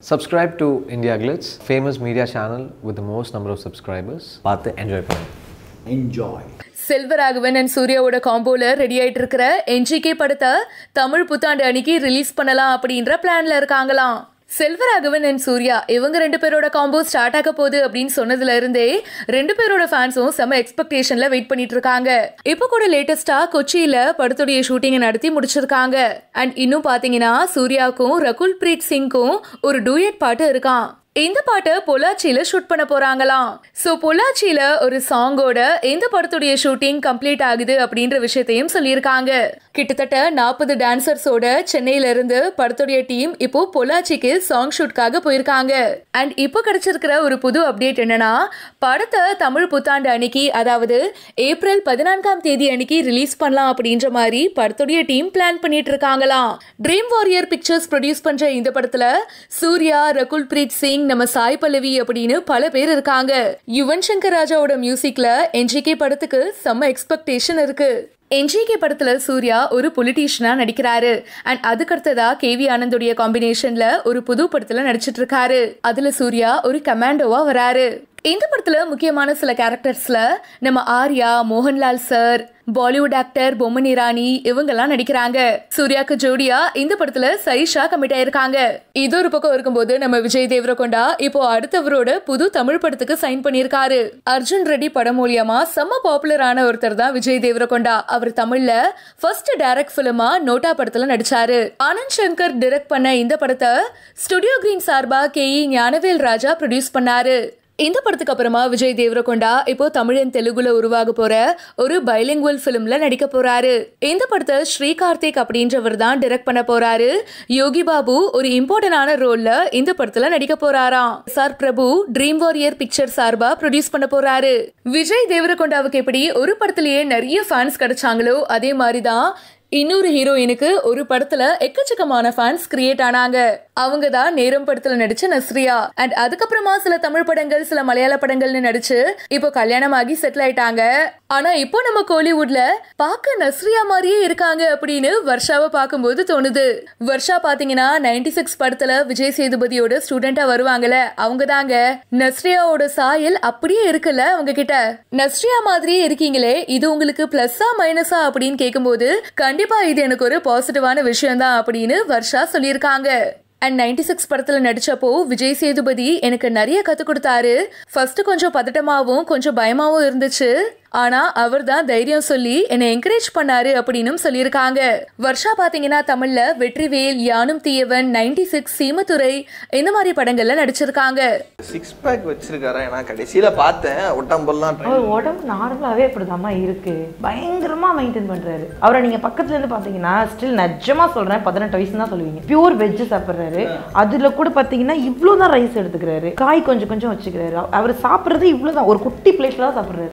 Subscribe to India Glitz, famous media channel with the most number of subscribers. பார்த்து enjoy பண்ணுங்க enjoy Selvaraghavan and சூர்யாவோட காம்போல ready ஆயிட்டு இருக்கிற என்ஜிகே படத்தை தமிழ் புத்தாண்டு அன்னைக்கு ரிலீஸ் பண்ணலாம் அப்படின்ற பிளான்ல இருக்காங்களாம் செல்வராகவன் அண்ட் சூர்யா இவங்க ரெண்டு பேரோட காம்போ ஸ்டார்ட் ஆக போகுது அப்படின்னு சொன்னதுல இருந்தே ரெண்டு பேரோட ஃபேன்ஸும் செம எக்ஸ்பெக்டேஷன்ல வெயிட் பண்ணிட்டு இருக்காங்க இப்போ கூட லேட்டஸ்டா கொச்சியில படத்துடைய ஷூட்டிங்கை நடத்தி முடிச்சிருக்காங்க அண்ட் இன்னும் பாத்தீங்கன்னா சூர்யாவுக்கும் ரகுல் பிரீத் சிங்க்கும் ஒரு டூயட் பாட்டு இருக்கான் இந்த பாட்டை பொள்ளாச்சியில ஷூட் பண்ண போறாங்களாம் சோ பொள்ளாச்சியில ஒரு சாங்கோட இந்த படத்துடைய ஷூட்டிங் கம்ப்ளீட் ஆகுது அப்படின்ற விஷயத்தையும் சொல்லியிருக்காங்க கிட்டத்தட்ட நாற்பது டான்சர்ஸோட சென்னையில இருந்து படத்துடைய டீம் இப்போ பொள்ளாச்சிக்கு சாங் ஷூட்காக போயிருக்காங்க அண்ட் இப்போ கிடைச்சிருக்கிற ஒரு புது அப்டேட் என்னன்னா படத்தை தமிழ் புத்தாண்டு அன்னைக்கு அதாவது ஏப்ரல் பதினான்காம் தேதி அன்னைக்கு ரிலீஸ் பண்ணலாம் அப்படின்ற மாதிரி படத்துடைய டீம் பிளான் பண்ணிட்டு இருக்காங்களாம் ட்ரீம் வாரியர் பிக்சர்ஸ் ப்ரொடியூஸ் பண்ற இந்த படத்துல சூர்யா ரகுல் பிரீத் சிங் நம்ம சாய் பல்லவி அப்படின்னு பல பேர் இருக்காங்க யுவன் சங்கர் ராஜாவோட மியூசிக்ல என்ஜிகே படத்துக்கு செம்ம எக்ஸ்பெக்டேஷன் இருக்கு என்ஜிகே படத்துல சூர்யா ஒரு பொலிட்டீஷியனா நடிக்கிறாரு அண்ட் அதுக்கடுத்ததா கேவி ஆனந்தோடைய காம்பினேஷன்ல ஒரு புது படத்துல நடிச்சிட்டு இருக்காரு அதுல சூர்யா ஒரு கமாண்டோவா வராரு இந்த படத்துல முக்கியமான சில கேரக்டர்ஸ்ல நம்ம Arya Mohanlal sir Bollywood actor Boman Irani இவங்கெல்லாம் நடிக்கிறாங்க சூர்யாக்கு ஜோடியா இந்த படத்துல சைஷா கமிட் ஆயிருக்காங்க இது ஒரு பக்கம் இருக்கும்போது நம்ம விஜய் தேவரகொண்டா இப்போ அடுத்தவரோட புது தமிழ் படத்துக்கு சைன் பண்ணியிருக்காரு அர்ஜுன் ரெட்டி படம் மூலியமா செம்ம பாப்புலரான ஒருத்தர் தான் விஜய் தேவரகொண்டா அவர் தமிழ்ல ஃபர்ஸ்ட் டைரக்ட் பிலிமா நோட்டா படத்துல நடிச்சாரு ஆனந்த் சங்கர் டைரக்ட் பண்ண இந்த படத்தை ஸ்டுடியோ கிரீன் சார்பா K E Gnanavel Raja produce பண்ணாரு இந்த படத்துக்கு அப்புறமா விஜய் தேவரகொண்டா இப்போ தமிழன் தெலுங்குல உருவாக போற ஒரு பைலிங்குவல் பிலிம்ல நடிக்க போறாரு இந்த படத்தை ஸ்ரீ கார்த்திக் அப்படின்றவர் தான் டைரக்ட் பண்ண போறாரு யோகி பாபு ஒரு இம்பார்ட்டன்டான ரோல்ல இந்த படத்துல நடிக்க போறாராம் sir Prabhu dream warrior picture சார்பா ப்ரொடியூஸ் பண்ண போறாரு விஜய் தேவரகொண்டாவுக்கு எப்படி ஒரு படத்திலேயே நிறைய ஃபேன்ஸ் கிடைச்சாங்களோ அதே மாதிரிதான் இன்னொரு ஹீரோயினுக்கு ஒரு படத்துல எக்கச்சக்கமான ஃபேன்ஸ் கிரியேட் ஆனாங்க அவங்க தான் நேரம் படத்துல நடிச்ச நஸ்ரியா அண்ட் அதுக்கப்புறமா சில தமிழ் படங்கள் சில மலையாள படங்கள்னு நடிச்சு இப்போ கல்யாணம் ஆகி செட்டில் ஆயிட்டாங்க ஆனா இப்போ நம்ம கோலிவுட்ல பார்க்க நஸ்ரியா மாதிரியே இருக்காங்க அப்படின்னு வர்ஷாவை பார்க்கும்போது தோணுது வர்ஷா பாத்தீங்கன்னா நைன்டி சிக்ஸ் படத்துல விஜய் சேதுபதியோட ஸ்டூடெண்டா வருவாங்கல்ல அவங்க தாங்க நஸ்ரியாவோட சாயல் அப்படியே இருக்குல்ல அவங்க கிட்ட நஸ்ரியா மாதிரியே இருக்கீங்களே இது உங்களுக்கு பிளஸ்ஸா மைனஸா அப்படின்னு கேட்கும்போது கண்டிப்பா இது எனக்கு ஒரு பாசிட்டிவான விஷயம் தான் அப்படின்னு வர்ஷா சொல்லியிருக்காங்க அண்ட் நைன்டி சிக்ஸ் படத்துல நடிச்சப்போ விஜய் சேதுபதி எனக்கு நிறைய கத்து கொடுத்தாரு ஃபர்ஸ்ட் கொஞ்சம் பதட்டமாவும் கொஞ்சம் பயமாவும் இருந்துச்சு ஆனா அவர் தான் தைரியம் சொல்லி என்னை என்கரேஜ் பண்ணாரு அப்படின்னு சொல்லியிருக்காங்க வர்ஷா பாத்தீங்கன்னா தமிழ்ல வெற்றிவேல் யானும் தீயவன் நைன்டி சிக்ஸ் சீமத்துறை இந்த மாதிரி படங்கள்ல நடிச்சிருக்காங்க சிக்ஸ் பேக் வச்சிருக்காரா நான் கடைசியில பார்த்தேன் உடம்பெல்லாம் try- அவர் உடம்பு நார்மலாகவே இப்படிதாம்மா இருக்கு பயங்கரமா மெயின்டைன் பண்றாரு அவரை நீங்க பக்கத்துல இருந்து பாத்தீங்கன்னா ஸ்டில் நிஜமா சொல்றேன் பதினெட்டு வயசு தான் சொல்லுவீங்க பியூர் வெஜ் சாப்பிடுறாரு அதுல கூட பாத்தீங்கன்னா இவ்வளவுதான் ரைஸ் எடுத்துக்கிறாரு காய் கொஞ்சம் கொஞ்சம் வச்சுக்கிறாரு அவர் சாப்பிடுறது இவ்வளவுதான் ஒரு குட்டி பிளேட்ல தான் சாப்பிடுறாரு